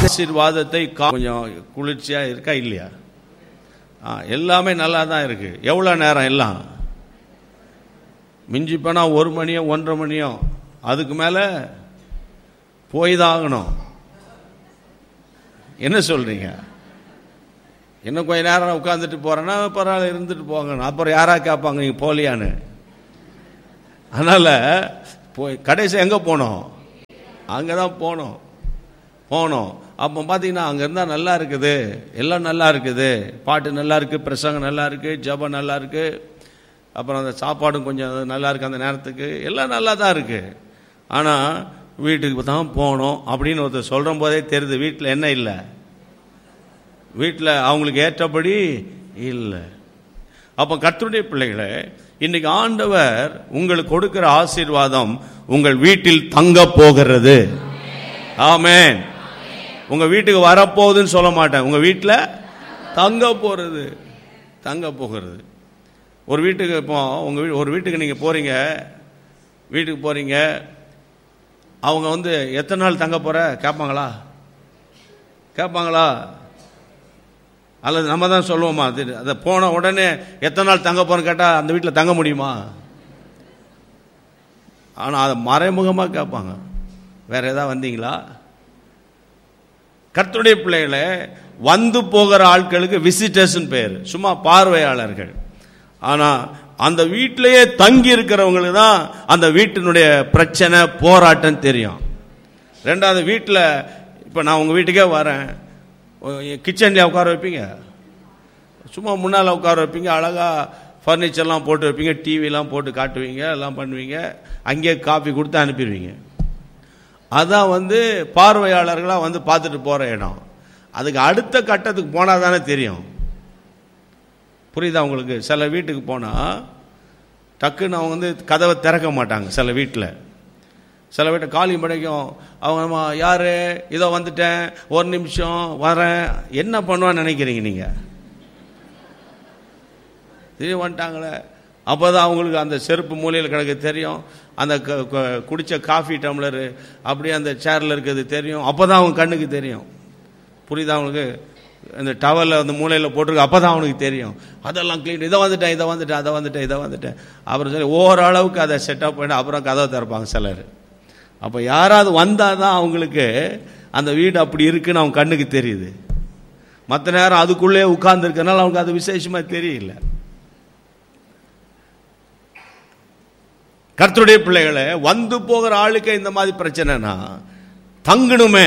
ஆசீர்வாதத்தை கா- கொஞ்சம் குளிர்ச்சியா இருக்கா இல்லையா ஆ, எல்லாமே நல்லா தான் இருக்கு எவ்வளோ நேரம் எல்லாம் மிஞ்சி போனா ஒரு மணியோ ஒன்றரை மணியோ அதுக்கு மேலே போய் தான் ஆகணும் என்ன சொல்றீங்க இன்னும் கொஞ்ச நேரம் உட்காந்துட்டு போறேன்னா பரவாயில்ல இருந்துட்டு போங்க அப்புறம் யாரா கேட்பாங்க நீங்க போலியான்னு அதனால போய் கடைசி எங்க போனோம் அங்கே தான் போனோம் போனோம் அப்போ பார்த்தீங்கன்னா அங்கே இருந்தால் நல்லா இருக்குது எல்லாம் நல்லா இருக்குது பாட்டு நல்லா இருக்கு பிரசங்கம் நல்லா இருக்கு ஜபம் நல்லா இருக்கு அப்புறம் அந்த சாப்பாடும் கொஞ்சம் நல்லா இருக்கு அந்த நேரத்துக்கு எல்லாம் நல்லா தான் இருக்கு ஆனால் வீட்டுக்கு தான் போகணும் அப்படின்னு ஒருத்தர் சொல்கிற போதே தெரியுது வீட்டில் என்ன இல்லை வீட்டில் அவங்களுக்கு ஏற்றபடி இல்லை அப்போ கர்த்தருடைய பிள்ளைகளே இன்னைக்கு ஆண்டவர் உங்களுக்கு கொடுக்கிற ஆசீர்வாதம் உங்கள் வீட்டில் தங்க போகிறது ஆமென் உங்க வீட்டுக்கு வரப்போகுதுன்னு சொல்ல மாட்டேன் உங்க வீட்டில் தங்க போறது தங்க போகிறது ஒரு வீட்டுக்கு இப்போ உங்க வீ ஒரு வீட்டுக்கு நீங்க போறீங்க வீட்டுக்கு போறீங்க அவங்க வந்து எத்தனை நாள் தங்க போற கேட்பாங்களா கேட்பாங்களா அல்லது நம்ம தான் சொல்லுவோமா அது அதை போன உடனே எத்தனை நாள் தங்க போறோம்னு கேட்டால் அந்த வீட்டில் தங்க முடியுமா ஆனால் அதை மறைமுகமாக கேட்பாங்க வேற ஏதாவது வந்தீங்களா கர்த்தருடைய பிள்ளைகளை வந்து போகிற ஆட்களுக்கு விசிட்டர்ஸ் பேர் சும்மா பார்வையாளர்கள் ஆனா அந்த வீட்டிலேயே தங்கி இருக்கிறவங்களுக்கு தான் அந்த வீட்டினுடைய பிரச்சனை போராட்டம் தெரியும் ரெண்டாவது வீட்டில் இப்போ நான் உங்கள் வீட்டுக்கே வரேன் கிச்சன்லேயே உட்கார வைப்பீங்க சும்மா முன்னால் உட்கார வைப்பீங்க அழகாக ஃபர்னிச்சர்லாம் போட்டு வைப்பீங்க டிவிலாம் போட்டு காட்டுவீங்க எல்லாம் பண்ணுவீங்க அங்கேயே காஃபி கொடுத்து அனுப்பிடுவீங்க அதான் வந்து பார்வையாளர்களாக வந்து பார்த்துட்டு போகிற இடம் அதுக்கு அடுத்த கட்டத்துக்கு போனால் தானே தெரியும் புரியுதா உங்களுக்கு சில வீட்டுக்கு போனால் டக்குன்னு அவங்க வந்து கதவை திறக்க மாட்டாங்க சில வீட்டில் சில வீட்டை காலி படைக்கும் அவங்க நம்ம யார் இதோ வந்துட்டேன் ஒரு நிமிஷம் வரேன் என்ன பண்ணுவான்னு நினைக்கிறீங்க நீங்கள் திடீர்னு வந்துட்டாங்களே அப்போ தான் அவங்களுக்கு அந்த செருப்பு மூலையில் கிடக்கு தெரியும் அந்த க- க- குடிச்ச காஃபி டம்ளரு அப்படியே அந்த சேரில் இருக்கிறது தெரியும் அப்போ தான் அவங்க கண்ணுக்கு தெரியும் புரியுதா அவங்களுக்கு இந்த டவலில் அந்த மூலையில் போட்டிருக்கு அப்போ தான் அவனுக்கு தெரியும் அதெல்லாம் க்ளீன் இதை வந்துட்டேன் இதை வந்துட்டேன் அதை வந்துட்டேன் இதை வந்துட்டேன் அப்புறம் சொல்லி ஓரளவுக்கு அதை செட்டப் பண்ணி அப்புறம் கதவை திறப்பாங்க சிலர் அப்போ யாராவது வந்தால் தான் அவங்களுக்கு அந்த வீடு அப்படி இருக்குன்னு அவங்க கண்ணுக்கு தெரியுது மற்ற நேரம் அதுக்குள்ளே உட்கார்ந்துருக்கனால அவங்களுக்கு அது விசேஷமாக தெரியல கர்த்தருடைய பிள்ளைகளை வந்து போகிற ஆளுக்கு இந்த மாதிரி பிரச்சனைனா தங்கணுமே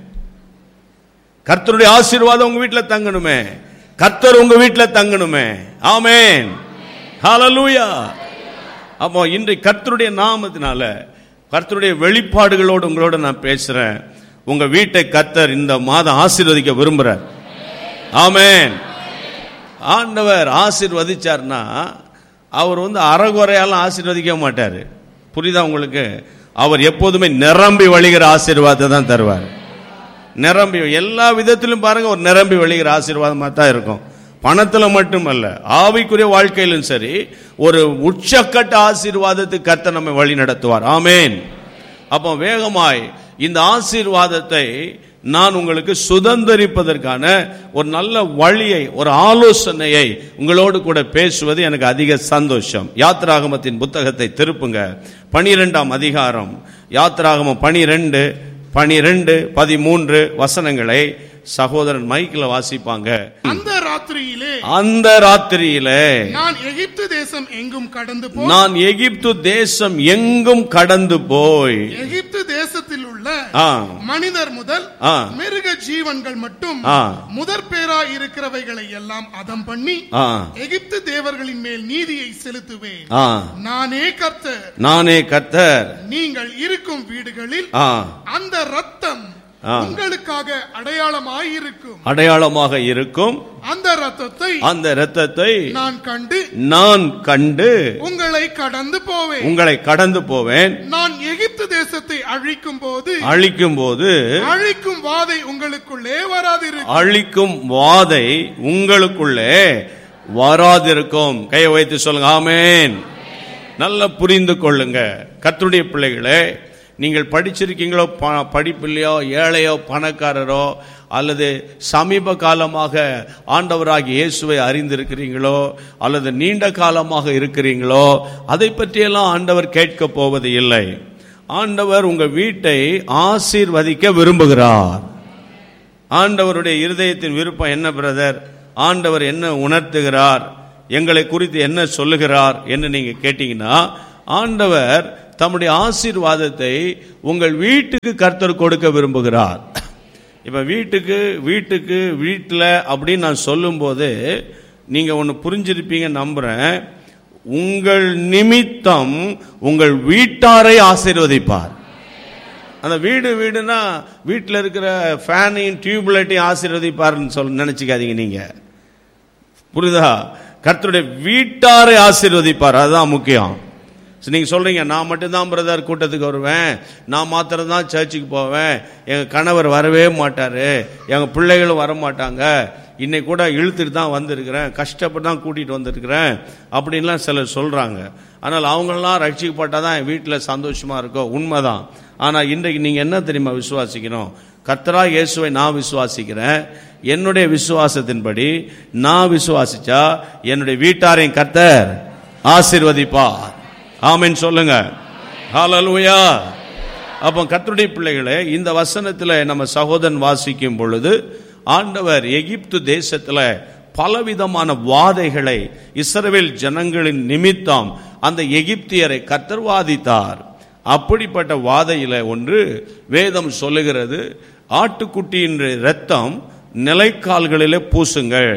கர்த்தருடைய ஆசீர்வாதம் உங்க வீட்டில் தங்கணுமே கர்த்தர் உங்க வீட்டில் தங்கணுமே ஆமென் ஹalleluya அப்போ இன்றைக்கு கர்த்தருடைய நாமத்தினால கர்த்தருடைய வெளிப்பாடுகளோடு உங்களோட நான் பேசுறேன் உங்க வீட்டை கர்த்தர் இந்த மாதம் ஆசீர்வதிக்க விரும்புறார் ஆமென் ஆண்டவர் ஆசீர்வதிச்சார்னா அவர் வந்து அறகுறையாலாம் ஆசீர்வதிக்க மாட்டார் புரியுதா உங்களுக்கு அவர் எப்போதுமே நிரம்பி வழிகிற ஆசீர்வாதத்தை தான் தருவார் நிரம்பி எல்லா விதத்திலும் பாருங்க ஒரு நிரம்பி வழிகிற ஆசீர்வாதமா தான் இருக்கும் பணத்துல மட்டுமல்ல ஆவிக்குரிய வாழ்க்கையிலும் சரி ஒரு உச்சக்கட்ட ஆசீர்வாதத்துக்கு கர்த்தர் நம்மை வழி நடத்துவார் ஆமேன் அப்போ வேகமாய் இந்த ஆசீர்வாதத்தை நான் உங்களுக்கு சுதந்திரிப்பதற்கான ஒரு நல்ல வழியை ஒரு ஆலோசனையை உங்களோடு கூட பேசுவது எனக்கு அதிக சந்தோஷம் யாத்ராகமத்தின் புத்தகத்தை திருப்புங்க பனிரெண்டாம் அதிகாரம் யாத்ராகமம் பனிரெண்டு பனிரெண்டு பதிமூன்று வசனங்களை சகோதரன் மைக்கில் வாசிப்பாங்க அந்த ராத்திரியிலே அந்த ராத்திரியிலே நான் எகிப்து தேசம் எங்கும் கடந்து போய் நான் எகிப்து தேசம் எங்கும் கடந்து போய் எகிப்து தேசத்தில் உள்ள ஆ, மனிதர் முதல் ஆ. மிருக ஜீவன்கள் மட்டும் ஆ. முதற் பேரா இருக்கிறவைகளை எல்லாம் அதம் பண்ணி ஆ, எகிப்து தேவர்களின் மேல் நீதியை செலுத்துவேன் ஆ. நானே கர்த்தர் நானே கர்த்தர் நீங்கள் இருக்கும் வீடுகளில் ஆ, அந்த ரத்தம் ஆ. உங்களுக்காக அடையாளமாயிருக்கும் அடையாளமாக இருக்கும் அந்த ரத்தத்தை அந்த இரத்தத்தை நான் கண்டு நான் கண்டு உங்களை கடந்து போவேன் உங்களை கடந்து போவேன் நான் எகிப்து தேசத்தை அழிக்கும் போது அழிக்கும் போது அழிக்கும் வாதை உங்களுக்குள்ளே வராதிருக்கும் அழிக்கும் வாதை உங்களுக்குள்ளே வராதிருக்கும் கையை வைத்து சொல்லுங்க ஆமேன் நல்லா புரிந்து கொள்ளுங்க கர்த்தருடைய பிள்ளைகளே நீங்கள் படிச்சிருக்கீங்களோ ப- படிப்பில்லையோ ஏழையோ பணக்காரரோ அல்லது சமீப காலமாக ஆண்டவராகிய இயேசுவை அறிந்திருக்கிறீங்களோ அல்லது நீண்ட காலமாக இருக்கிறீங்களோ அதை பற்றியெல்லாம் ஆண்டவர் கேட்க போவது இல்லை ஆண்டவர் உங்க வீட்டை ஆசீர்வதிக்க விரும்புகிறார் ஆண்டவருடைய இருதயத்தின் விருப்பம் என்ன பிரதர் ஆண்டவர் என்ன உணர்த்துகிறார் எங்களை குறித்து என்ன சொல்லுகிறார் என்று நீங்க கேட்டீங்கன்னா ஆண்டவர் தம்முடைய ஆசீர்வாதத்தை உங்கள் வீட்டுக்கு கர்த்தர் கொடுக்க விரும்புகிறார் இப்ப வீட்டுக்கு வீட்டுக்கு வீட்டில் அப்படின்னு நான் சொல்லும்போது நீங்க ஒன்று புரிஞ்சிருப்பீங்க நம்புறேன் உங்கள் நிமித்தம் உங்கள் வீட்டாரை ஆசீர்வதிப்பார் அந்த வீடு வீடுனா வீட்டில் இருக்கிற ஃபேனையும் டியூப்லைட்டையும் ஆசீர்வதிப்பார்னு சொல் நினைச்சுக்காதீங்க நீங்க புரியுதா கர்த்தருடைய வீட்டாரை ஆசீர்வதிப்பார் அதுதான் முக்கியம் So, நீங்க சொல்றீங்க நான் மட்டும்தான் பிரதர் கூட்டத்துக்கு வருவேன் நான் மாத்திரம் தான் சர்ச்சுக்கு போவேன் எங்க கணவர் வரவே மாட்டாரு எங்க பிள்ளைகளும் வர மாட்டாங்க இன்னைக்கு கூட இழுத்துட்டு தான் வந்திருக்கிறேன் கஷ்டப்பட்டு தான் கூட்டிட்டு வந்திருக்கிறேன் அப்படின்லாம் சிலர் சொல்றாங்க ஆனால் அவங்கெல்லாம் ரட்சிக்கப்பட்டாதான் தான் என் வீட்டில் சந்தோஷமா இருக்கும் உண்மைதான் ஆனா இன்றைக்கு நீங்க என்ன தெரியுமா விசுவாசிக்கணும் கர்த்தரா இயேசுவை நான் விசுவாசிக்கிறேன் என்னுடைய விசுவாசத்தின்படி நான் விசுவாசிச்சா என்னுடைய வீட்டாரையும் கர்த்தர் ஆசீர்வதிப்பார் ஆமென் சொல்லுங்க ஹalleluya அப்போ கர்த்தருடைய பிள்ளைகளே இந்த வசனத்தில் நம்ம சகோதரன் வாசிக்கும் பொழுது ஆண்டவர் எகிப்து தேசத்துல பலவிதமான வாதைகளை இஸ்ரவேல் ஜனங்களின் நிமித்தம் அந்த எகிப்தியரை கர்த்தர் வாதித்தார் அப்படிப்பட்ட வாதையில ஒன்று வேதம் சொல்லுகிறது ஆட்டுக்குட்டியின் இரத்தம் நிலைக்கால்களிலே பூசுங்கள்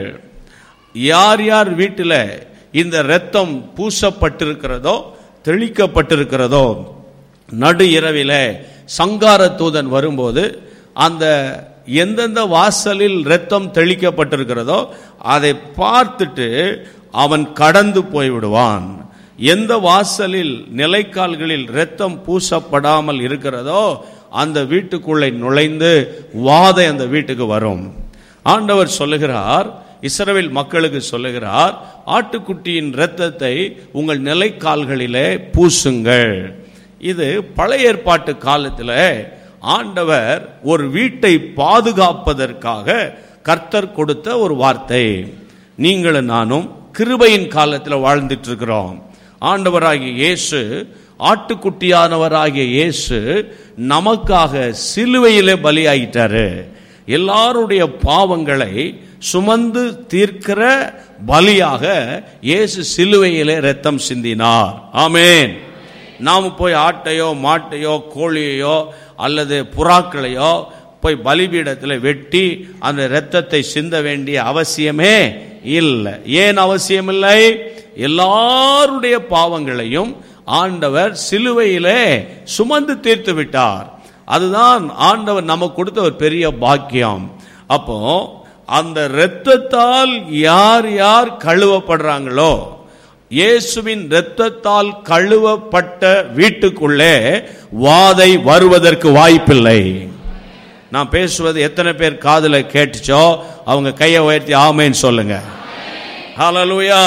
யார் யார் வீட்டில் இந்த இரத்தம் பூசப்பட்டிருக்கிறதோ தெளிக்கப்பட்டிருக்கிறதோ நடு இரவிலே சங்கார தூதன் வரும்போது அந்த எந்தெந்த வாசலில் இரத்தம் தெளிக்கப்பட்டிருக்கிறதோ அதை பார்த்துட்டு அவன் கடந்து போய்விடுவான் எந்த வாசலில் நிலைக்கால்களில் இரத்தம் பூசப்படாமல் இருக்கிறதோ அந்த வீட்டுக்குள்ளே நுழைந்து வாதை அந்த வீட்டுக்கு வரும் ஆண்டவர் சொல்லுகிறார் இஸ்ரவேல் மக்களுக்கு சொல்லுகிறார் ஆட்டுக்குட்டியின் இரத்தத்தை உங்கள் நிலைக்கால்களிலே பூசுங்கள் இது பழைய ஏற்பாட்டு காலத்தில் ஆண்டவர் ஒரு வீட்டை பாதுகாப்பதற்காக கர்த்தர் கொடுத்த ஒரு வார்த்தை நீங்களும் நானும் கிருபையின் காலத்தில் வாழ்ந்துட்டு இருக்கிறோம் ஆண்டவராகிய இயேசு ஆட்டுக்குட்டியானவராகிய இயேசு நமக்காக சிலுவையிலே பலியாயிட்டாரு எல்லாருடைய பாவங்களை சுமந்து தீர்க்கிற பலியாக இயேசு சிலுவையிலே ரத்தம் சிந்தினார் ஆமென் நாம் போய் ஆட்டையோ மாட்டையோ கோழியையோ அல்லது புறாக்களையோ போய் பலிபீடத்தில் வெட்டி அந்த இரத்தத்தை சிந்த வேண்டிய அவசியமே இல்லை ஏன் அவசியம் இல்லை எல்லாருடைய பாவங்களையும் ஆண்டவர் சிலுவையிலே சுமந்து தீர்த்து விட்டார் அதுதான் ஆண்டவர் நமக்கு கொடுத்த ஒரு பெரிய பாக்கியம் அப்போ அந்த இரத்தத்தால் யார் யார் கழுவப்படுறாங்களோ இயேசுவின் இரத்தத்தால் கழுவப்பட்ட வீட்டுக்குள்ளே வாதை வருவதற்கு வாய்ப்பில்லை நான் பேசுவது எத்தனை பேர் காதுல கேட்டுச்சோ அவங்க கையை உயர்த்தி ஆமேன்னு சொல்லுங்க ஹalleluya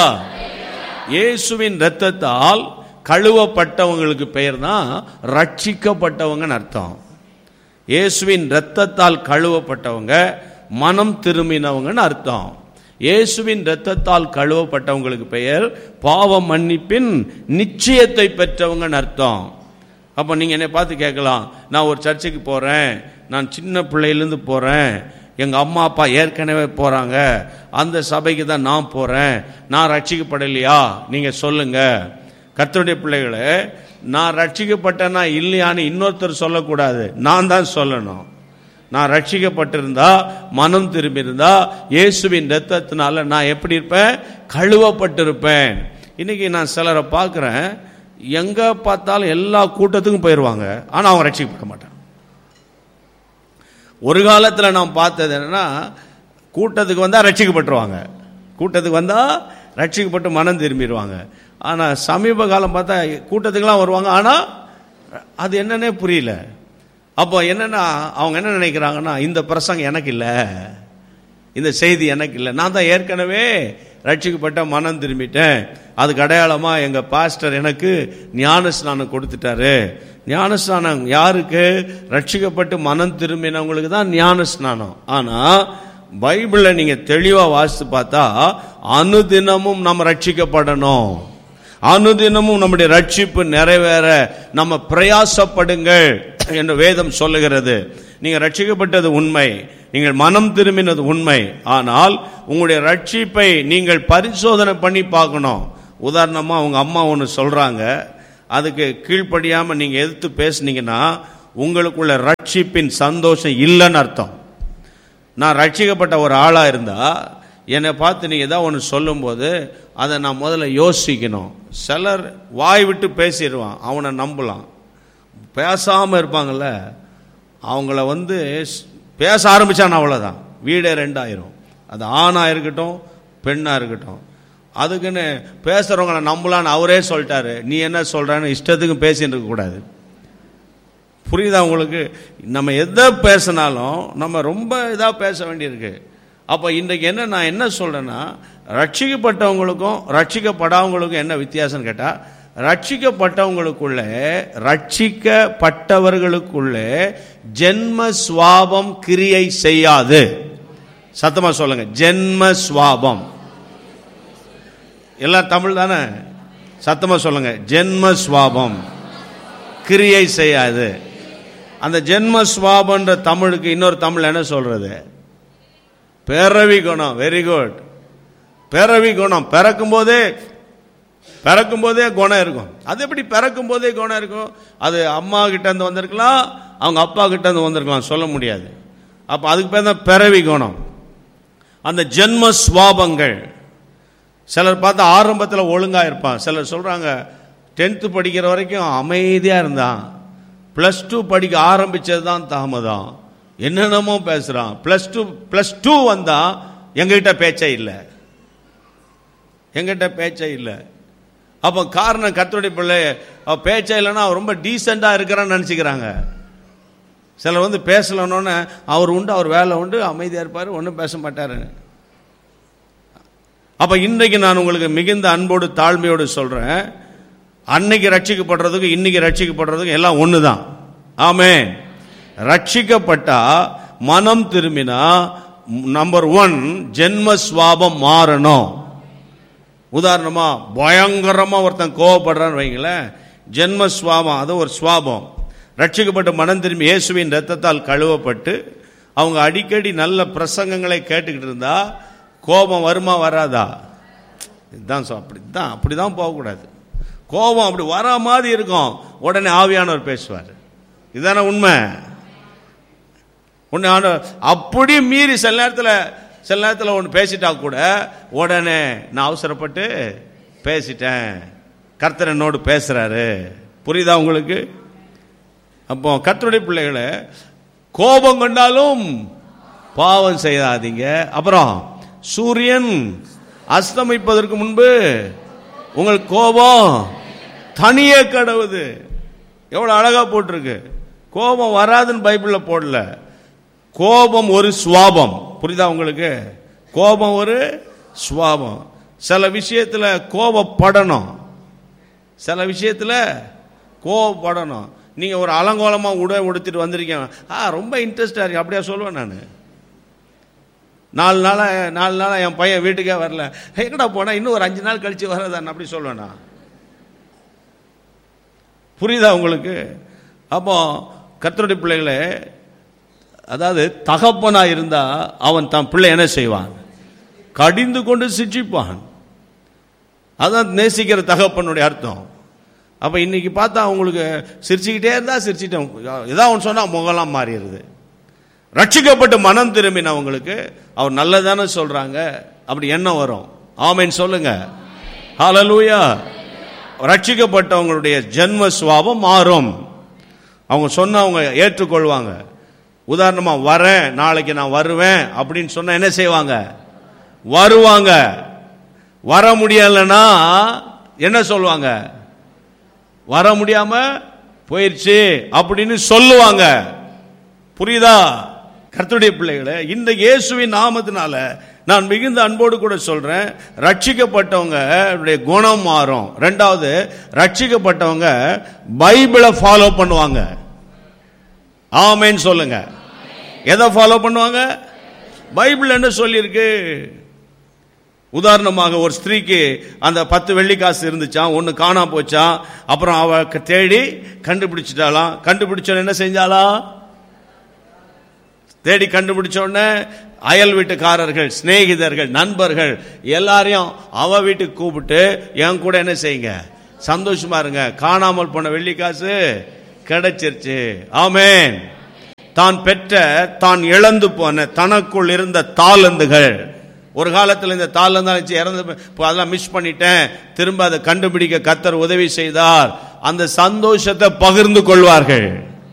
இயேசுவின் இரத்தத்தால் கழுவப்பட்டவங்களுக்கு பெயர் தான் ரட்சிக்கப்பட்டவங்கன்னு அர்த்தம் இயேசுவின் இரத்தத்தால் கழுவப்பட்டவங்க மனம் திரும்பினவங்கன்னு அர்த்தம் இயேசுவின் இரத்தத்தால் கழுவப்பட்டவங்களுக்கு பெயர் பாவ மன்னிப்பின் நிச்சயத்தை பெற்றவங்கன்னு அர்த்தம் அப்போ நீங்கள் என்னை பார்த்து கேட்கலாம் நான் ஒரு சர்ச்சுக்கு போகிறேன் நான் சின்ன பிள்ளையிலேருந்து போகிறேன் எங்கள் அம்மா அப்பா ஏற்கனவே போகிறாங்க அந்த சபைக்கு தான் நான் போகிறேன் நான் ரட்சிக்கப்படலையா நீங்கள் சொல்லுங்கள் கர்த்தருடைய பிள்ளைகளே நான் ரட்சிக்கப்பட்டேனா இல்லையான்னு இன்னொருத்தர் சொல்லக்கூடாது நான் தான் சொல்லணும் நான் ரட்சிக்கப்பட்டிருந்தா மனம் திரும்பியிருந்தா இயேசுவின் ரத்தத்தினால நான் எப்படி இருப்பேன் கழுவப்பட்டிருப்பேன் இன்னைக்கு நான் சிலரை பார்க்குறேன் எங்க பார்த்தாலும் எல்லா கூட்டத்துக்கும் போயிடுவாங்க ஆனால் அவங்க ரட்சிக்கப்பட மாட்டாங்க ஒரு காலத்தில் நான் பார்த்தது என்னன்னா கூட்டத்துக்கு வந்தால் ரட்சிக்கப்பட்டுருவாங்க கூட்டத்துக்கு வந்தால் ரட்சிக்கப்பட்டு மனம் திரும்பிடுவாங்க ஆனால் சமீப காலம் பார்த்தா கூட்டத்துக்கெல்லாம் வருவாங்க ஆனால் அது என்னன்னே புரியல அப்போ என்னன்னா அவங்க என்ன நினைக்கிறாங்கன்னா இந்த பிரசங்கம் எனக்கு இல்லை இந்த செய்தி எனக்கு இல்லை நான் தான் ஏற்கனவே ரட்சிக்கப்பட்ட மனம் திரும்பிட்டேன் அதுக்கு அடையாளமா எங்க பாஸ்டர் எனக்கு ஞானஸ்நானம் கொடுத்துட்டாரு ஞானஸ்நானம் யாருக்கு ரட்சிக்கப்பட்டு மனம் திரும்பினவங்களுக்கு தான் ஞானஸ்நானம் ஆனா பைபிளை நீங்க தெளிவா வாசித்து பார்த்தா அனுதினமும் நம்ம ரட்சிக்கப்படணும் அனுதினமும் நம்முடைய ரட்சிப்பு நிறைவேற நம்ம பிரயாசப்படுங்கள் என்று வேதம் சொல்லுகிறது நீங்க ரட்சிக்கப்பட்டது உண்மை நீங்கள் மனம் திரும்பினது உண்மை ஆனால் உங்களுடைய ரட்சிப்பை நீங்கள் பரிசோதனை பண்ணி பார்க்கணும் உதாரணமா உங்க அம்மா ஒன்று சொல்றாங்க அதுக்கு கீழ்ப்படியாம நீங்க எதிர்த்து பேசுனீங்கன்னா உங்களுக்குள்ள ரட்சிப்பின் சந்தோஷம் இல்லைன்னு அர்த்தம் நான் ரட்சிக்கப்பட்ட ஒரு ஆளா இருந்தா என்னை பார்த்து நீங்க ஏதாவது ஒன்று சொல்லும்போது அதை நான் முதல்ல யோசிக்கணும் சிலர் வாய் விட்டு பேசிடுவான் அவனை நம்பலாம் பேசாம இருப்பாங்கல்ல அவங்கள வந்து ஸ்- பேச ஆரம்பிச்சான் அவ்வளோதான் வீடே ரெண்டாயிரும் அது ஆணா இருக்கட்டும் பெண்ணா இருக்கட்டும் அதுக்குன்னு பேசுறவங்கள நம்பலான்னு அவரே சொல்லிட்டாரு நீ என்ன சொல்றன்னு இஷ்டத்துக்கு பேசிட்டு இருக்க கூடாது புரியுதா உங்களுக்கு நம்ம எதை பேசினாலும் நம்ம ரொம்ப இதாக பேச வேண்டியிருக்கு அப்போ இன்றைக்கு என்ன நான் என்ன சொல்றேன்னா ரட்சிக்கப்பட்டவங்களுக்கும் ரட்சிக்கப்படாதவங்களுக்கும் என்ன வித்தியாசம்னு கேட்டால் ரட்சிக்கப்பட்டவங்களுக்குள்ளே ரட்சிக்கப்பட்டவர்களுக்குள்ளே ஜென்ம சுவாபம் கிரியை செய்யாது சத்தமா சொல்லுங்க ஜென்ம சுவாபம் எல்லாம் தமிழ் தானே சத்தமா சொல்லுங்க ஜென்ம சுவாபம் கிரியை செய்யாது அந்த ஜென்ம சுவாபன்ற தமிழுக்கு இன்னொரு தமிழ் என்ன சொல்றது பிறவி குணம் வெரி குட் பிறவி குணம் பிறக்கும் போதே பிறக்கும் போதே குணம் இருக்கும் அது எப்படி பிறக்கும் போதே குணம் இருக்கும் அது அம்மா கிட்ட இருந்து வந்திருக்கலாம் அவங்க அப்பா கிட்ட இருந்து வந்திருக்கலாம் சொல்ல முடியாது அப்ப அதுக்கு பேர் தான் பிறவி குணம் அந்த ஜென்ம சுவாபங்கள் சிலர் பார்த்தா ஆரம்பத்தில் ஒழுங்கா இருப்பான் சிலர் சொல்றாங்க டென்த்து படிக்கிற வரைக்கும் அமைதியா இருந்தான் ப்ளஸ் டூ படிக்க ஆரம்பிச்சது தான் தாமதம் என்னென்னமோ பேசுறான் ப்ளஸ் டூ ப்ளஸ் டூ வந்தா எங்ககிட்ட பேச்சே இல்லை எங்கிட்ட பேச்சே இல்லை அப்போ காரணம் கத்தோடைய பிள்ளை அவ பேச்சே இல்லைன்னா அவன் ரொம்ப டீசெண்டாக இருக்கிறான்னு நினச்சிக்கிறாங்க சிலர் வந்து பேசலன்னொன்னே அவர் உண்டு அவர் வேலை உண்டு அமைதியாக இருப்பார் ஒன்றும் பேச மாட்டாரு அப்ப இன்றைக்கு நான் உங்களுக்கு மிகுந்த அன்போடு தாழ்மையோடு சொல்றேன் அன்னைக்கு ரட்சிக்கப்படுறதுக்கு இன்னைக்கு ரட்சிக்கப்படுறதுக்கு எல்லாம் ஒண்ணுதான் ஆமே ரட்சிக்கப்பட்டா மனம் திரும்பினா நம்பர் ஒன் ஜென்ம சுவாபம் மாறணும் உதாரணமா பயங்கரமா ஒருத்தன் கோவப்படுறான்னு வைங்களேன் ஜென்ம சுவாபம் அது ஒரு சுவாபம் ரட்சிக்கப்பட்ட மனம் திரும்பி இயேசுவின் ரத்தத்தால் கழுவப்பட்டு அவங்க அடிக்கடி நல்ல பிரசங்கங்களை கேட்டுக்கிட்டு இருந்தா கோபம் வருமா வராதா இதுதான் சொ- அப்படிதான் அப்படிதான் போகக்கூடாது கோபம் அப்படி வர மாதிரி இருக்கும் உடனே ஆவியானவர் பேசுவார் இதுதானே உண்மை ஒன்று ஆண்டவர் அப்படி மீறி சில நேரத்தில் சில நேரத்தில் ஒன்று பேசிட்டா கூட உடனே நான் அவசரப்பட்டு பேசிட்டேன் கர்த்தர் என்னோடு பேசுறாரு புரியுதா உங்களுக்கு அப்போ கர்த்தருடைய பிள்ளைகளை கோபம் கொண்டாலும் பாவம் செய்யாதீங்க அப்புறம் சூரியன் அஸ்தமிப்பதற்கு முன்பு உங்கள் கோபம் தனியே கடவுது எவ்வளவு அழகா போட்டிருக்கு கோபம் வராதுன்னு பைபிள்ல போடல கோபம் ஒரு சுவாபம் புரியுதா உங்களுக்கு கோபம் ஒரு சுவாபம் சில விஷயத்துல கோபப்படணும் சில விஷயத்துல கோபப்படணும் நீங்க ஒரு அலங்கோலமா உடை உடுத்திட்டு வந்திருக்கீங்க ஆ ரொம்ப இன்ட்ரெஸ்டா இருக்கு அப்படியா சொல்லுவேன் நான் நாலு நாளா நாலு நாளா என் பையன் வீட்டுக்கே வரல எங்கடா போனா இன்னும் ஒரு அஞ்சு நாள் கழிச்சு வரதான் அப்படி சொல்லுவேனா புரியுதா உங்களுக்கு அப்போ கர்த்தருடைய பிள்ளைகளே அதாவது தகப்பனா இருந்தா அவன் தன் பிள்ளை என்ன செய்வான் கடிந்து கொண்டு சிட்சிப்பான் அதான் நேசிக்கிற தகப்பனுடைய அர்த்தம் அப்ப இன்னைக்கு பார்த்தா உங்களுக்கு சிரிச்சுக்கிட்டே இருந்தா சிரிச்சிட்டோம் ஏதாவது ஒன்று சொன்னா முகலாம் மாறிடுது ரட்சிக்கப்பட்டு மனம் திரும்பினவங்களுக்கு அவர் நல்லதானே சொல்றாங்க அப்படி என்ன வரும் ஆமென் சொல்லுங்க ஹalleluya ரட்சிக்கப்பட்டவங்களுடைய ஜென்ம சுவாபம் மாறும் அவங்க சொன்னா அவங்க ஏற்றுக்கொள்வாங்க உதாரணமா வரேன் நாளைக்கு நான் வருவேன் அப்படின்னு சொன்னா என்ன செய்வாங்க வருவாங்க வர முடியலன்னா என்ன சொல்லுவாங்க வர முடியாம போயிருச்சு அப்படின்னு சொல்லுவாங்க புரியுதா கர்த்தருடைய பிள்ளைகளே இந்த இயேசுவின் நாமத்தினால நான் மிகுந்த அன்போடு கூட சொல்றேன் ரட்சிக்கப்பட்டவங்க அவருடைய குணம் மாறும் ரெண்டாவது ரட்சிக்கப்பட்டவங்க பைபிளை ஃபாலோ பண்ணுவாங்க ஆமேன்னு சொல்லுங்க எதை ஃபாலோ பண்ணுவாங்க பைபிள் என்ன சொல்லியிருக்கு உதாரணமாக ஒரு ஸ்திரீக்கு அந்த பத்து வெள்ளிக்காசு இருந்துச்சான் ஒன்று காணாம போச்சான் அப்புறம் அவ க- தேடி கண்டுபிடிச்சிட்டாலாம் கண்டுபிடிச்ச என்ன செஞ்சாளா தேடி கண்டுபிடிச்ச உடனே அயல் வீட்டுக்காரர்கள் சிநேகிதர்கள் நண்பர்கள் எல்லாரையும் அவ வீட்டுக்கு கூப்பிட்டு என் கூட என்ன செய்யுங்க சந்தோஷமா இருங்க காணாமல் போன வெள்ளிக்காசு கிடைச்சிருச்சு ஆமென் தான் பெற்ற தான் இழந்து போன தனக்குள் இருந்த தாளந்துகள் ஒரு காலத்தில் இந்த தாளந்தாச்சு இறந்து போ- இப்போ அதெல்லாம் மிஸ் பண்ணிட்டேன் திரும்ப அதை கண்டுபிடிக்க கத்தர் உதவி செய்தார் அந்த சந்தோஷத்தை பகிர்ந்து கொள்வார்கள்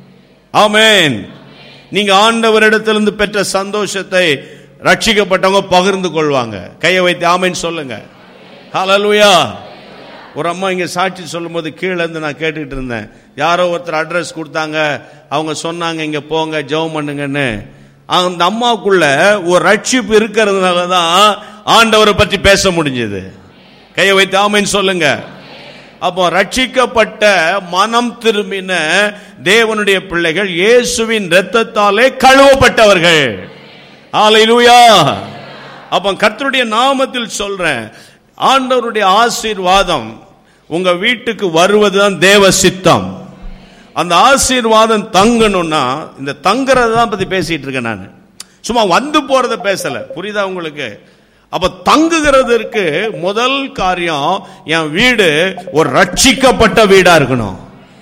ஆமென் நீங்க ஆண்டவரிடத்திலிருந்து பெற்ற சந்தோஷத்தை ரட்சிக்கப்பட்டவங்க பகிர்ந்து கொள்வாங்க கையை வைத்து ஆமென் சொல்லுங்க ஹalleluya ஒரு அம்மா இங்க சாட்சி சொல்லும்போது கீழே இருந்து நான் கேட்டுக்கிட்டு இருந்தேன் யாரோ ஒருத்தர் அட்ரஸ் கொடுத்தாங்க அவங்க சொன்னாங்க இங்க போங்க ஜெபம் பண்ணுங்கன்னு அந்த அம்மாவுக்குள்ள ஒரு ரட்சிப்பு இருக்கிறதுனால தான் ஆண்டவரை பற்றி பேச முடிஞ்சது கையை வைத்து ஆமென் சொல்லுங்க அப்போ ரட்சிக்கப்பட்ட மனம் திரும்பின தேவனுடைய பிள்ளைகள் இயேசுவின் இரத்தத்தாலே கழுவப்பட்டவர்கள் ஹalleluya அப்போ கர்த்தருடைய நாமத்தில் சொல்றேன் ஆண்டவருடைய ஆசீர்வாதம் உங்க வீட்டுக்கு வருவதுதான் தேவ சித்தம் அந்த ஆசீர்வாதம் தங்கணும்னா இந்த தங்குறத தான் பத்தி பேசிட்டு இருக்கேன் நான் சும்மா வந்து போறத பேசல புரியுதா உங்களுக்கு அப்ப தங்குகிறதற்கு முதல் காரியம் என் வீடு ஒரு ரட்சிக்கப்பட்ட வீடா இருக்கணும்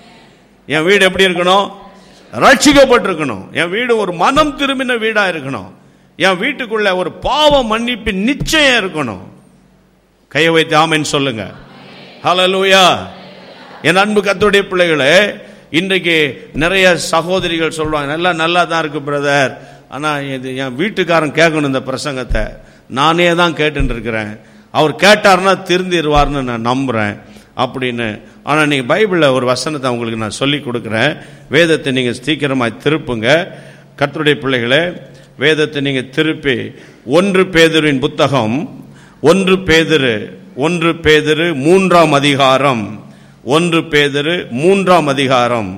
என் வீடு எப்படி இருக்கணும் ரட்சிக்கப்பட்டிருக்கணும் என் வீடு ஒரு மனம் திரும்பின வீடா இருக்கணும் என் வீட்டுக்குள்ள ஒரு பாவ மன்னிப்பு நிச்சயம் இருக்கணும் கையை வைத்து ஆமென்னு சொல்லுங்க ஹalleluya என் அன்பு கர்த்தருடைய பிள்ளைகளே இன்றைக்கு நிறைய சகோதரிகள் சொல்றாங்க நல்லா நல்லா தான் இருக்கு பிரதர் ஆனா இது என் வீட்டுக்காரன் கேட்கணும் இந்த பிரசங்கத்தை நானே தான் கேட்டுட்டு இருக்கிறேன் அவர் கேட்டார்னா திருந்திருவார்னு நான் நம்புறேன் அப்படின்னு ஆனா நீங்க பைபிள்ல ஒரு வசனத்தை உங்களுக்கு நான் சொல்லி கொடுக்குறேன் வேதத்தை நீங்க சீக்கிரமாய் திருப்புங்க கர்த்தருடைய பிள்ளைகளே வேதத்தை நீங்க திருப்பி ஒன்று பேதுருவின் புத்தகம் ஒன்று பேதிரு ஒன்று பேதிரு மூன்றாம் அதிகாரம் ஒன்று பேதிரு மூன்றாம் அதிகாரம்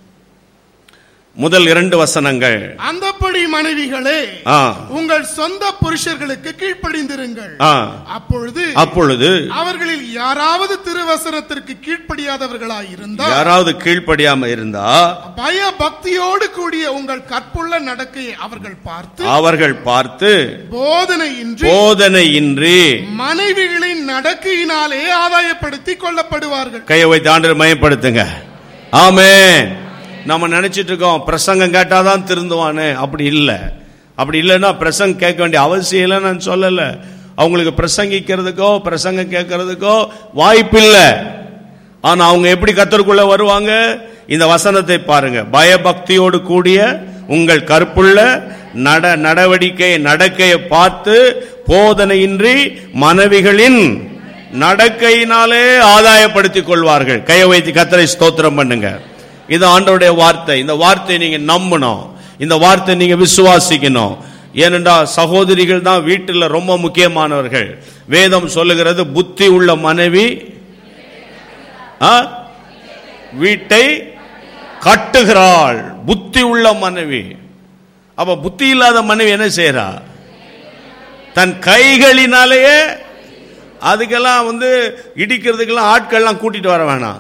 முதல் இரண்டு வசனங்கள் அந்தப்படி மனைவிகளே ஆ உங்கள் சொந்த புருஷர்களுக்கு கீழ்ப்படிந்திருங்கள் ஆ அப்பொழுது அப்பொழுது அவர்களில் யாராவது திருவசனத்திற்கு கீழ்ப்படியாதவர்களாய் இருந்தால் யாராவது கீழ்ப்படியாம இருந்தா பய பக்தியோடு கூடிய உங்கள் கற்புள்ள நடக்கையை அவர்கள் பார்த்து அவர்கள் பார்த்து போதனையின்றி போதனையின்றி மனைவிகளின் நடக்கையினாலே ஆதாயப்படுத்திக் கொள்ளப்படுவார்கள் கையை வைத்து ஆண்டு மயப்படுத்துங்க ஆமே நம்ம நினைச்சிட்டு இருக்கோம் பிரசங்கம் கேட்டாதான் திருந்துவானே அப்படி இல்லை அப்படி இல்லைன்னா பிரசங்கம் கேட்க வேண்டிய அவசியம் இல்லை நான் சொல்லல அவங்களுக்கு பிரசங்கிக்கிறதுக்கோ பிரசங்கம் கேட்கறதுக்கோ வாய்ப்பு இல்லை ஆனா அவங்க எப்படி கத்தருக்குள்ள வருவாங்க இந்த வசனத்தை பாருங்க பயபக்தியோடு கூடிய உங்கள் கற்புள்ள நட நடவடிக்கை நடக்கையை பார்த்து போதனையின்றி மனைவிகளின் நடக்கையினாலே ஆதாயப்படுத்திக் கொள்வார்கள் கையை வைத்து கத்தரை ஸ்தோத்திரம் பண்ணுங்க இது ஆண்டவருடைய வார்த்தை இந்த வார்த்தையை நீங்க நம்பணும் இந்த வார்த்தை நீங்க விசுவாசிக்கணும் ஏனென்றால் சகோதரிகள் தான் வீட்டில் ரொம்ப முக்கியமானவர்கள் வேதம் சொல்லுகிறது புத்தி உள்ள மனைவி ஆ? வீட்டை கட்டுகிறாள் புத்தி உள்ள மனைவி அப்ப புத்தி இல்லாத மனைவி என்ன செய்யறா தன் கைகளினாலேயே அதுக்கெல்லாம் வந்து இடிக்கிறதுக்கெல்லாம் ஆட்கள்லாம் கூட்டிட்டு வர வேணாம்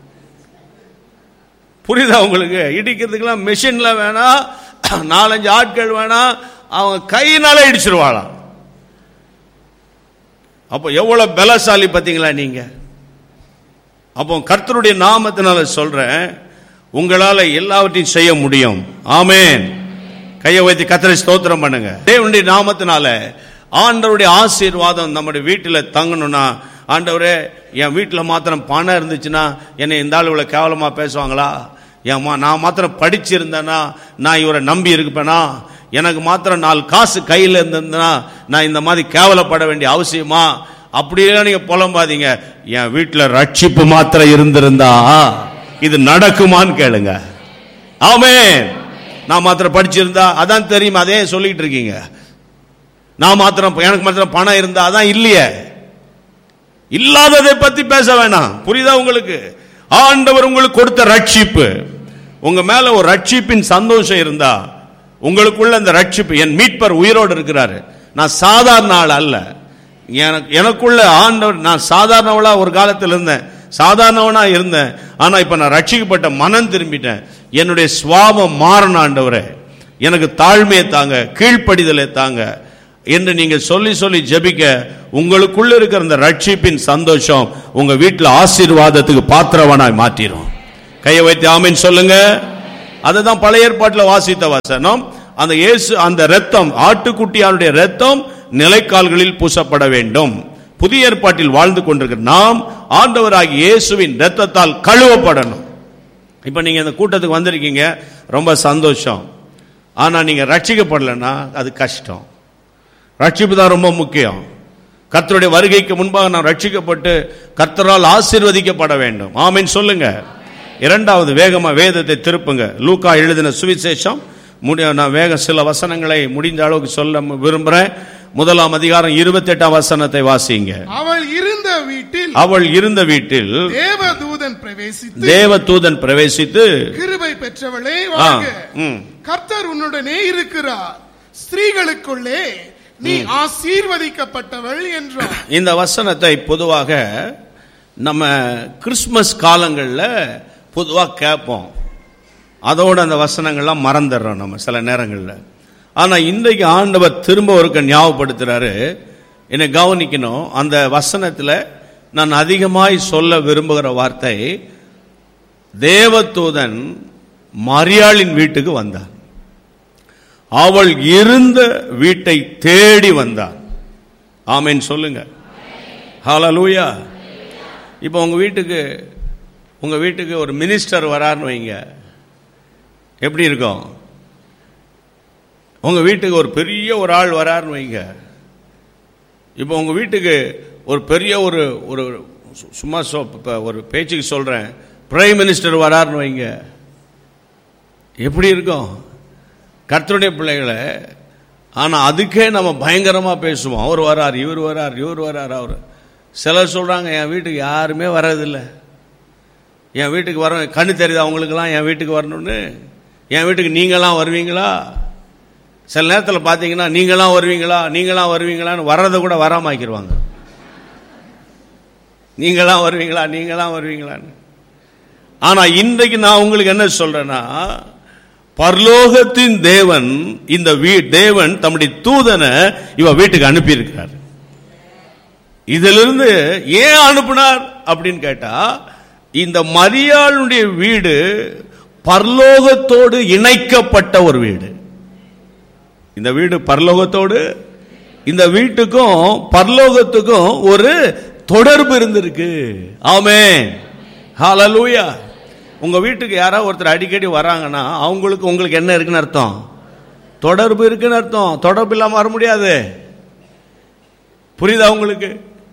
புரியுதா உங்களுக்கு இடிக்கிறதுக்கெல்லாம் மெஷின்ல வேணாம் நாலஞ்சு ஆட்கள் வேணாம் அவங்க கையினால இடிச்சிருவாளாம் அப்போ எவ்வளவு பலசாலி பார்த்தீங்களா நீங்க அப்போ கர்த்தருடைய நாமத்தினால சொல்றேன் உங்களால எல்லாவற்றையும் செய்ய முடியும் ஆமென் கையை வைத்து கத்தரை ஸ்தோத்திரம் பண்ணுங்க தேவனுடைய நாமத்தினால ஆண்டவருடைய ஆசீர்வாதம் நம்முடைய வீட்டில் தங்கணும்னா ஆண்டவரே என் வீட்டில் மாத்திரம் பணம் இருந்துச்சுன்னா என்னை இந்த ஆள் இவ்வளவு கேவலமா பேசுவாங்களா ஏம்மா நான் மாத்திரம் படிச்சிருந்தேனா நான் இவரை நம்பி இருப்பேனா எனக்கு மாத்திரம் நாலு காசு கையில் இருந்திருந்தேனா நான் இந்த மாதிரி கேவலப்பட வேண்டிய அவசியமா அப்படியெல்லாம் நீங்க புலம்பாதீங்க என் வீட்டில் ரட்சிப்பு மாத்திரம் இருந்திருந்தா இது நடக்குமான்னு கேளுங்க ஆமென் நான் மாத்திரம் படிச்சிருந்தா அதான் தெரியும் அதே சொல்லிட்டு இருக்கீங்க நான் மாத்திரம் எனக்கு மாத்திரம் பணம் இருந்தா அதான் இல்லையே இல்லாததை பத்தி பேச வேணாம் புரியுதா உங்களுக்கு ஆண்டவர் உங்களுக்கு கொடுத்த ரட்சிப்பு உங்க மேல ஒரு ரட்சிப்பின் சந்தோஷம் இருந்தா உங்களுக்குள்ள அந்த ரட்சிப்பு என் மீட்பர் உயிரோடு இருக்கிறாரு நான் சாதாரண ஆள் அல்ல எனக்கு எனக்குள்ள ஆண்டவர் நான் சாதாரணவளா ஒரு காலத்தில் இருந்தேன் சாதாரணவனா இருந்தேன் ஆனா இப்ப நான் ரட்சிக்கப்பட்ட மனம் திரும்பிட்டேன் என்னுடைய சுவாபம் மாறணும் ஆண்டவரே எனக்கு தாழ்மையை தாங்க கீழ்ப்படிதலை தாங்க என்று நீங்க சொல்லி சொல்லி ஜெபிக்க உங்களுக்குள்ள இருக்கிற அந்த ரட்சிப்பின் சந்தோஷம் உங்க வீட்டில் ஆசீர்வாதத்துக்கு பாத்திரவனாய் மாற்றிடும் கையை வைத்து ஆமீன் சொல்லுங்க அதுதான் பழைய ஏற்பாட்டில் வாசித்த வசனம் அந்த இயேசு அந்த ரத்தம் ஆட்டுக்குட்டியாருடைய ரத்தம் நிலைக்கால்களில் பூசப்பட வேண்டும் புதிய ஏற்பாட்டில் வாழ்ந்து கொண்டிருக்கிற நாம் ஆண்டவராகிய இயேசுவின் ரத்தத்தால் கழுவப்படணும் இப்ப நீங்க இந்த கூட்டத்துக்கு வந்திருக்கீங்க ரொம்ப சந்தோஷம் ஆனா நீங்க ரட்சிக்கப்படலைன்னா அது கஷ்டம் ரட்சிப்பு தான் ரொம்ப முக்கியம் கர்த்தருடைய வருகைக்கு முன்பாக நாம் ரட்சிக்கப்பட்டு கர்த்தரால் ஆசீர்வதிக்கப்பட வேண்டும் ஆமென் சொல்லுங்க இரண்டாவது வேகமா வேதத்தை திருப்புங்க லூக்கா எழுதின சுவிசேஷம் முடி- நான் வேக சில வசனங்களை முடிந்த அளவுக்கு சொல்ல விரும்புறேன் முதலாம் அதிகாரம் இருபத்தெட்டாம் வசனத்தை வாசிங்க அவள் இருந்த வீட்டில் அவள் இருந்த வீட்டில் தேவதூதன் பிரவேசித்து தேவதூதன் பிரவேசித்து கிருபை பெற்றவளே ஆ, வாழ்க ம். கர்த்தர் உன்னுடனே இருக்கிறார் ஸ்திரீகளுக்குள்ளே நீ ஆசீர்வதிக்கப்பட்டவள் என்றார் இந்த வசனத்தை பொதுவாக நம்ம கிறிஸ்மஸ் காலங்களில் பொதுவாக கேட்போம் அதோட அந்த வசனங்கள்லாம் மறந்துடுறோம் நம்ம சில நேரங்களில் ஆனால் இன்றைக்கு ஆண்டவர் திரும்ப ஒருக்க ஞாபகப்படுத்துறாரு என்னை கவனிக்கணும் அந்த வசனத்தில் நான் அதிகமாய் சொல்ல விரும்புகிற வார்த்தை தேவதூதன் மரியாளின் வீட்டுக்கு வந்தார் அவள் இருந்த வீட்டை தேடி வந்தார் ஆமென் சொல்லுங்க ஹalleluya இப்போ உங்க வீட்டுக்கு உங்க வீட்டுக்கு ஒரு மினிஸ்டர் வராருன்னு வைங்க எப்படி இருக்கும் உங்க வீட்டுக்கு ஒரு பெரிய ஒரு ஆள் வராருன்னு வைங்க இப்போ உங்க வீட்டுக்கு ஒரு பெரிய ஒரு ஒரு சு- சும்மா சொ இப்போ ஒரு பேச்சுக்கு சொல்றேன் பிரைம் மினிஸ்டர் வராருன்னு வைங்க எப்படி இருக்கும் கர்த்தருடைய பிள்ளைகளை ஆனா அதுக்கே நம்ம பயங்கரமா பேசுவோம் அவர் வரார் இவர் வரார் இவர் வரார் அவர் சிலர் சொல்றாங்க என் வீட்டுக்கு யாருமே வர்றதில்லை என் வீட்டுக்கு வர கண்ணு தெரியுது அவங்களுக்கெல்லாம் என் வீட்டுக்கு வரணும்னு என் வீட்டுக்கு நீங்களாம் வருவீங்களா சில நேரத்தில் பார்த்தீங்கன்னா நீங்களாம் வருவீங்களா நீங்களாம் வருவீங்களான்னு வர்றதை கூட வராமாக்கிடுவாங்க நீங்களாம் வருவீங்களா நீங்களாம் வருவீங்களான்னு ஆனா இன்றைக்கு நான் உங்களுக்கு என்ன சொல்றேன்னா பரலோகத்தின் தேவன் இந்த வீ தேவன் தம்முடைய தூதனை இவ வீட்டுக்கு அனுப்பி இருக்கிறார் இதிலிருந்து ஏன் அனுப்பினார் அப்படின்னு கேட்டா இந்த மரியாளுடைய வீடு பரலோகத்தோடு இணைக்கப்பட்ட ஒரு வீடு இந்த வீடு பரலோகத்தோடு இந்த வீட்டுக்கும் பரலோகத்துக்கும் ஒரு தொடர்பு இருந்திருக்கு ஆமே ஹalleluya உங்க வீட்டுக்கு யாராவது ஒருத்தர் அடிக்கடி வராங்கன்னா அவங்களுக்கு உங்களுக்கு என்ன இருக்குன்னு அர்த்தம் தொடர்பு இருக்குன்னு அர்த்தம் தொடர்பு இல்லாம வர முடியாது புரியுதா உங்களுக்கு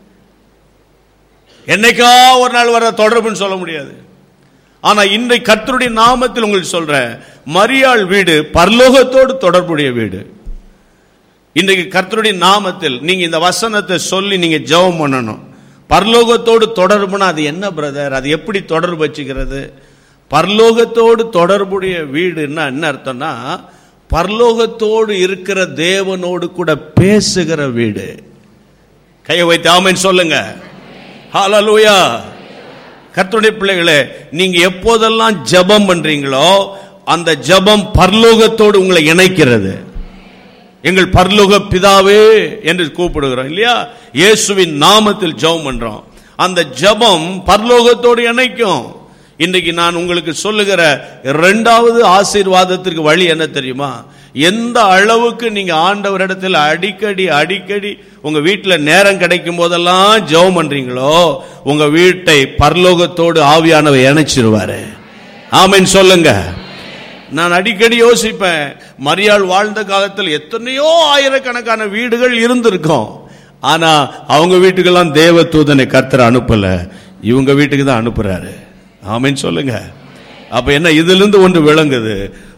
என்னைக்கா ஒரு நாள் வர தொடர்புன்னு சொல்ல முடியாது ஆனா இன்றைக்கு கர்த்தருடைய நாமத்தில் உங்களுக்கு சொல்றேன் மரியாள் வீடு பரலோகத்தோடு தொடர்புடைய வீடு இன்றைக்கு கர்த்தருடைய நாமத்தில் நீங்க இந்த வசனத்தை சொல்லி நீங்க ஜெபம் பண்ணணும் பரலோகத்தோடு தொடர்புனா அது என்ன பிரதர் அது எப்படி தொடர்பு வச்சுக்கிறது பரலோகத்தோடு தொடர்புடைய வீடுன்னா என்ன அர்த்தம்னா பரலோகத்தோடு இருக்கிற தேவனோடு கூட பேசுகிற வீடு கையை வைத்து ஆமென் சொல்லுங்க ஹalleluya கர்த்தருடைய பிள்ளைகளே நீங்க எப்போதெல்லாம் ஜெபம் பண்றீங்களோ அந்த ஜெபம் பரலோகத்தோடு உங்களை இணைக்கிறது எங்கள் பரலோக பிதாவே என்று கூப்பிடுகிறோம் இல்லையா இயேசுவின் நாமத்தில் ஜெபம் பண்றோம் அந்த ஜெபம் பரலோகத்தோடு இணைக்கும் இன்றைக்கு நான் உங்களுக்கு சொல்லுகிற இரண்டாவது ஆசீர்வாதத்திற்கு வழி என்ன தெரியுமா எந்த அளவுக்கு நீங்க ஆண்டவரிடத்தில் அடிக்கடி அடிக்கடி உங்க வீட்டில் நேரம் கிடைக்கும் போதெல்லாம் ஜெபம் பண்றீங்களோ உங்க வீட்டை பரலோகத்தோடு ஆவியானவர் இணைச்சிருவாரு ஆமென் சொல்லுங்க நான் அடிக்கடி யோசிப்பேன் மரியாள் வாழ்ந்த காலத்தில் எத்தனையோ ஆயிரக்கணக்கான வீடுகள் இருந்திருக்கும் ஆனா அவங்க வீட்டுக்கெல்லாம் தேவ தூதனை கர்த்தர் அனுப்பல இவங்க வீட்டுக்கு தான் அனுப்புறாரு ஆமென் சொல்லுங்க அப்ப என்ன இதுல இருந்து ஒன்று விளங்குது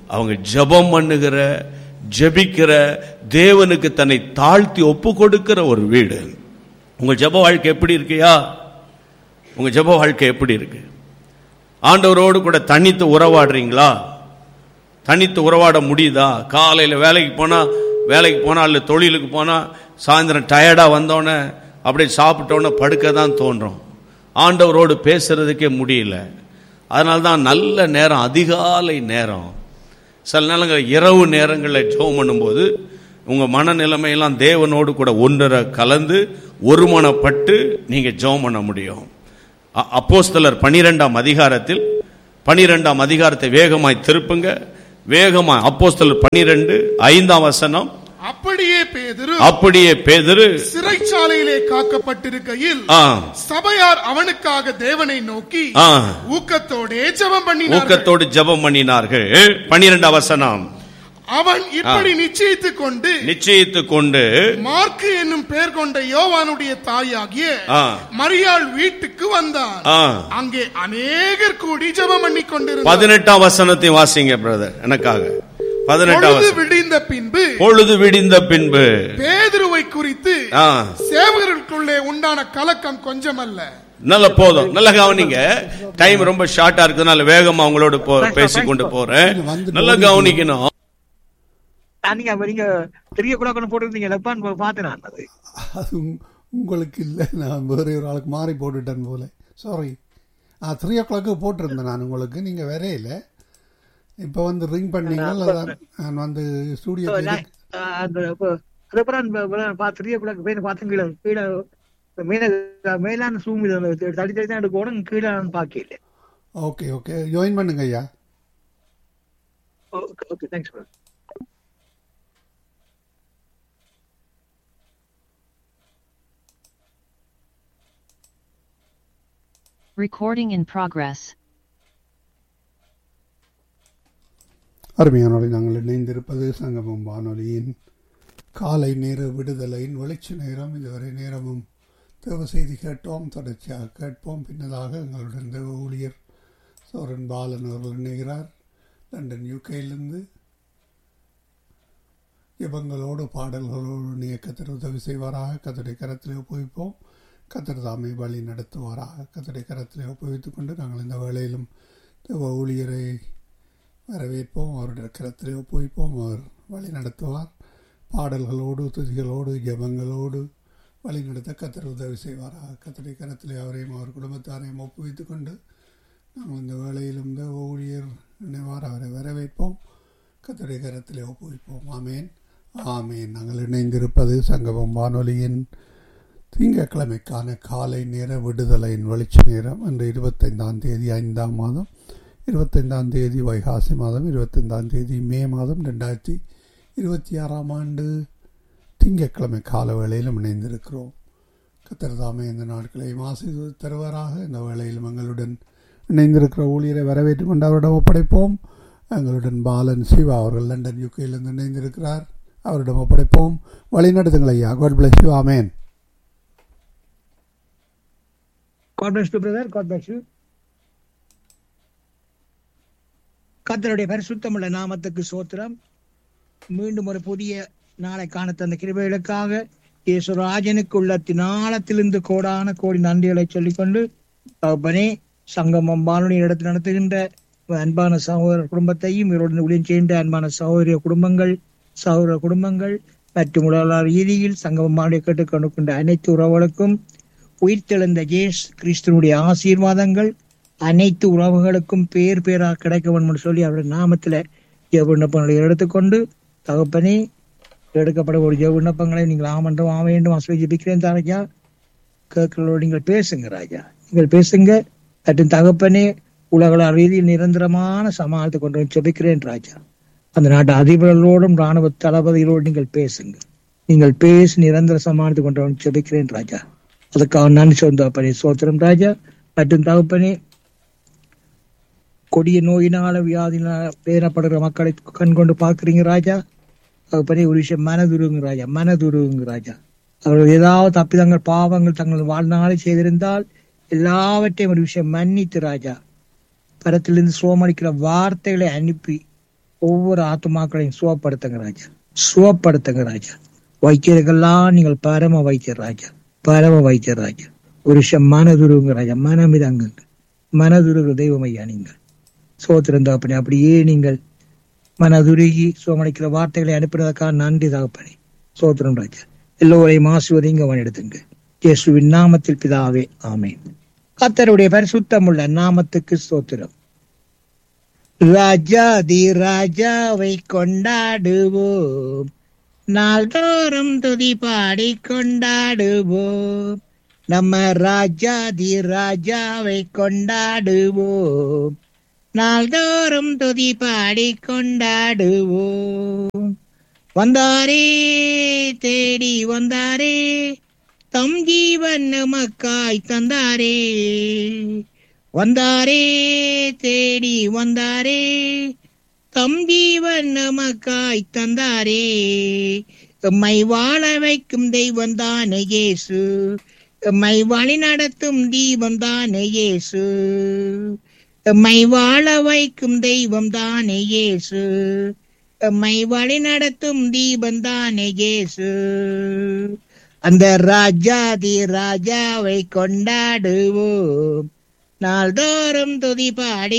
அவங்க ஜெபம் பண்ணுகிற ஜெபிக்கிற தேவனுக்கு தன்னை தாழ்த்தி ஒப்பு கொடுக்கிற ஒரு வீடு உங்க ஜெப வாழ்க்கை எப்படி இருக்கியா உங்க ஜெப வாழ்க்கை எப்படி இருக்கு ஆண்டவரோடு கூட தனித்து உறவாடுறீங்களா தனித்து உறவாட முடியுதா காலையில் வேலைக்கு போனால் வேலைக்கு போனால் இல்லை தொழிலுக்கு போனால் சாயந்தரம் டயர்டாக வந்தோடனே அப்படியே சாப்பிட்டோன்னே படுக்க தான் தோன்றும் ஆண்டவரோடு பேசுறதுக்கே முடியல அதனால தான் நல்ல நேரம் அதிகாலை நேரம் சில நேரங்கள் இரவு நேரங்களில் ஜெபம் பண்ணும்போது உங்கள் மனநிலைமையெல்லாம் தேவனோடு கூட ஒன்றரை கலந்து ஒருமனப்பட்டு நீங்கள் ஜெபம் பண்ண முடியும் அ- அப்போஸ்தலர் பனிரெண்டாம் அதிகாரத்தில் பனிரெண்டாம் அதிகாரத்தை வேகமாய் திருப்புங்க வேகமாய் அப்போஸ்தலர் பனிரெண்டு ஐந்தாம் வசனம் அப்படியே பேதுரு அப்படியே பேதுரு சிறைச்சாலையிலே காக்கப்பட்டிருக்கையில் ஆ, சபையார் அவனுக்காக தேவனை நோக்கி ஆ, ஊக்கத்தோடே ஜெபம் பண்ணினார்கள் ஊக்கத்தோடு ஜெபம் பண்ணினார்கள் பனிரெண்டாம் வசனம் அவன் இப்படி நிச்சயித்துக் கொண்டு நிச்சயித்துக் கொண்டு மார்க்கு என்னும் பெயர் கொண்ட யோவானுடைய தாயாகிய ஆ. மரியாள் வீட்டுக்கு வந்தான் ஆ, அங்கே அநேகர் கூடி ஜெபம் பண்ணி கொண்டிருந்தார் பதினெட்டாம் வசனத்தை வாசிங்க பிரதர் எனக்காக பதினெட்டாம் பொழுது வசனம் விடிந்த பின்பு பொழுது விடிந்த பின்பு பேதுருவை குறித்து ஆ, சேவகர்களுக்குள்ளே உண்டான கலக்கம் கொஞ்சமல்ல நல்ல போதும் நல்ல கவனிங்க டைம் ரொம்ப ஷார்ட்டா இருக்கிறதுனால வேகமா அவங்களோட போ பேசிக் கொண்டு போறேன் நல்லா கவனிக்கணும் ஆ, நீங்க அப்ப நீங்க பெரிய குழாக்கணும் போட்டுருந்தீங்க லப்பான்னு பார்த்தேன் நான் அது அது உங்- உங்களுக்கு இல்லை நான் வேற ஒரு ஆளுக்கு மாறி போட்டுட்டேன் போல சாரி ஆ த்ரீ ஓ கிளாக்கு போட்டிருந்தேன் நான் உங்களுக்கு நீங்கள் வரையில இப்போ வந்து ரிங் பண்ணீங்க அதான் நான் வந்து So, ஸ்டூடியோ நான், ஆ, அந்த இப்போ அதுக்கப்புறம் அந்த அப்புறம் பார்த்து பெரிய குழாக்கு போய் பார்த்தேன் கீழே கீழே மேல மேலான சூம் இது தடி தடி தான் எடுக்கணும் கீழே நான் பார்க்கல ஓகே ஓகே ஜாயின் பண்ணுங்க ஐயா okay okay thanks madam Recording in progress. அருமையானோடு நாங்கள் இணைந்திருப்பது சங்கமம் வானொலியின் காலை நேர விடுதலையின் வெளிச்ச நேரம் இதுவரை நேரமும் தேவ செய்தி கேட்டோம் தொடர்ச்சியாக கேட்போம் பின்னதாக எங்களுடன் தேவ ஊழியர் சோரன் பாலன் அவர்கள் இணைகிறார் லண்டன் யூகேயிலிருந்து ஜெபங்களோடு பாடல்களோடு நீ கத்தர் உதவி செய்வாராக கத்தருடைய கரத்திலே ஒப்புவிப்போம் கத்தர் தாமே வழி நடத்துவாராக கத்தருடைய கரத்திலே ஒப்புவித்துக் கொண்டு நாங்கள் இந்த வேளையிலும் தேவ ஊழியரை வரவேற்போம் அவருடைய கரத்திலே ஒப்புவிப்போம் அவர் வழி நடத்துவார் பாடல்களோடு துதிகளோடு ஜெபங்களோடு வழி நடத்த கத்தர் உதவி செய்வாராக கத்தருடைய கரத்திலே அவரையும் அவர் குடும்பத்தாரையும் ஒப்புவித்துக் கொண்டு நாங்கள் இந்த வேளையிலும் இந்த ஊழியர் நினைவார் அவரை வரவேற்போம் கத்தருடைய கரத்திலே ஒப்புவிப்போம் ஆமேன் ஆமேன் நாங்கள் இணைந்திருப்பது சங்கமம் வானொலியின் திங்கட்கிழமைக்கான காலை நேர விடுதலையின் வெளிச்ச நேரம் இன்று இருபத்தைந்தாம் தேதி ஐந்தாம் மாதம் இருபத்தைந்தாம் தேதி வைகாசி மாதம் இருபத்தைந்தாம் தேதி மே மாதம் ரெண்டாயிரத்தி இருபத்தி ஆறாம் ஆண்டு திங்கட்கிழமை கால வேளையிலும் இணைந்திருக்கிறோம் கத்திரதாமே இந்த நாட்களை மாசி தருவராக இந்த வேளையிலும் எங்களுடன் இணைந்திருக்கிற ஊழியரை வரவேற்றுக் கொண்டு அவரிடம் ஒப்படைப்போம் எங்களுடன் பாலன் சிவா அவர்கள் லண்டன் யூகேயிலிருந்து இணைந்திருக்கிறார் அவரிடம் ஒப்படைப்போம் வழிநடத்துங்கள் ஐயா God bless you amen God bless you, brother. God bless you. கர்த்தருடைய பரிசுத்தமுள்ள நாமத்துக்கு சோத்திரம் மீண்டும் ஒரு புதிய நாளை காண தந்த கிருபைகளுக்காக இயேசுராஜனுக்கு உள்ளத்தின் ஆழத்திலிருந்து கோடான கோடி நன்றிகளை சொல்லிக்கொண்டு தகப்பனே சங்கமம் வானொலி இடத்தில் நடத்துகின்ற அன்பான சகோதர குடும்பத்தையும் இவருடன் ஊழியம் செய்கின்ற அன்பான சகோதரிய குடும்பங்கள் சகோதர குடும்பங்கள் மற்றும் உலக ரீதியில் சங்கமம் வானொலி கேட்டுக்கொண்டிருக்கின்ற அனைத்து உறவுகளுக்கும் உயிர்த்தெழுந்த ஜேஸ் கிறிஸ்துவனுடைய ஆசீர்வாதங்கள் அனைத்து உறவுகளுக்கும் பேர் பேராக கிடைக்க வேண்டும் என்று சொல்லி அவருடைய நாமத்துல ஜெப விண்ணப்பங்களை எடுத்துக்கொண்டு தகப்பனே எடுக்கப்பட ஒரு ஜெப விண்ணப்பங்களை நீங்கள் ஆமன்றும் ஆம வேண்டும் ஆசிரியர் ஜெபிக்கிறேன் ராஜா கேட்கிறோடு நீங்கள் பேசுங்க ராஜா நீங்கள் பேசுங்க மற்றும் தகப்பனே உலகள ரீதியில் நிரந்தரமான சமாளத்தை கொண்டு வந்து ஜெபிக்கிறேன் ராஜா அந்த நாட்டு அதிபர்களோடும் ராணுவ தளபதிகளோடு நீங்கள் பேசுங்க நீங்கள் பேசி நிரந்தர சமாளத்தை கொண்டு வந்து ஜெபிக்கிறேன் ராஜா அதுக்காக நன்றி சொந்த தகப்பனே சோத்திரம் ராஜா மற்றும் தகப்பனே கொடிய நோயினால வியாதினால வேதனைப்படுகிற மக்களை கண் கொண்டு பார்க்குறீங்க ராஜா தகப்பனே ஒரு விஷயம் மனதுருங்க ராஜா மனதுருங்க ராஜா அவர்கள் ஏதாவது தப்பிதங்கள் பாவங்கள் தங்கள் வாழ்நாளை செய்திருந்தால் எல்லாவற்றையும் ஒரு விஷயம் மன்னித்து ராஜா பரத்திலிருந்து சோமளிக்கிற வார்த்தைகளை அனுப்பி ஒவ்வொரு ஆத்துமாக்களையும் சுவப்படுத்துங்க ராஜா சுவப்படுத்துங்க ராஜா வைத்தியர்கள்லாம் நீங்கள் பரம வைத்தியர் ராஜா பரம வைத்தியர் ராஜா ஒரு விஷயம் மனதுருங்க ராஜா மனமிதங்குங்க மனதுருகு தெய்வம் ஐயா நீங்கள் சோத்திரம் தகப்பனே அப்படியே நீங்கள் மனதுருகி சுவமளிக்கிற வார்த்தைகளை அனுப்பினதற்காக நன்றி தகப்பனே சோத்திரம் ராஜா எல்லோரையும் ஆசிர்வதிங்க எடுத்துங்க இயேசுவின் நாமத்தில் பிதாவே ஆமென் கர்த்தருடைய பரிசுத்தமுள்ள நாமத்துக்கு ஸ்தோத்திரம் ராஜாதி ராஜாவை கொண்டாடுவோம் நாள்தோறும் துதி பாடி கொண்டாடுவோம் நம்ம ராஜாதி ராஜாவை கொண்டாடுவோம் நாள்தோறும் துதி பாடி கொண்டாடுவோம் வந்தாரே தேடி வந்தாரே தம் ஜீவன் நமக்காய் தந்தாரே வந்தாரே தேடி வந்தாரே தம் ஜீவன் நமக்காய் தந்தாரே எம்மை வாழ வைக்கும் தெய்வம் தானே இயேசு எம்மை வழி நடத்தும் தீபம் தானே இயேசு எம்மை வாழ வைக்கும் தெய்வம் தானே இயேசு எம்மை வழி நடத்தும் தீபம் தானே இயேசு அந்த ராஜாதி ராஜாவை கொண்டாடுவோம் நாள்தோறும் துதி பாடி